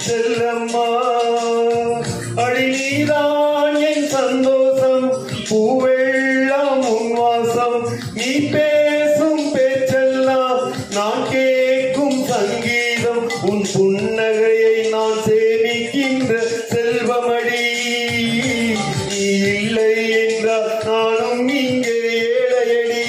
செல்லம்மா அடி நீதான் என் சந்தோஷம் பூவெல்லாம் உன் வாசம் நீ பேசும் பேச்செல்லாம் நான் கேட்கும் சங்கீதம் உன் புன்னகையை நான் சேமிக்கின்ற செல்வமடி நீ இல்லை என்றால் நானும் இங்கே ஏழையடி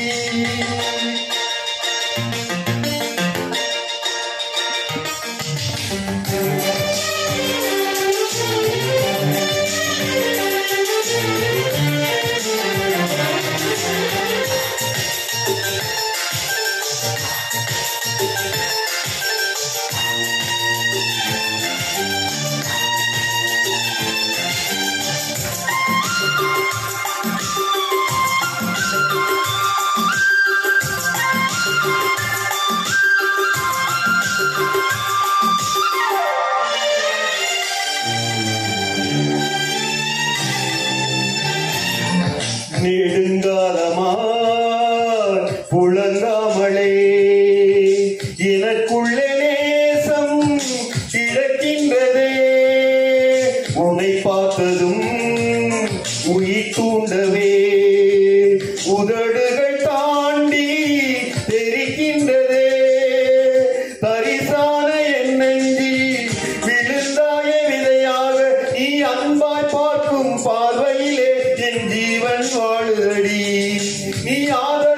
நெடுங்காலமாய் புழங்காமலே எனக்குள்ளே நேசம் கிடக்கின்றதே உன்னை பார்த்ததும் உயிர் தூண்டவே உதடுகள் தாண்டி தெரிக்கின்றதே தரிசான என் நெஞ்சி விழுந்தாய விதையாக நீ அன்பாய் பார்க்கும் பார்வையிலே என் ஜீவன் வாழுதடி நீ ஆத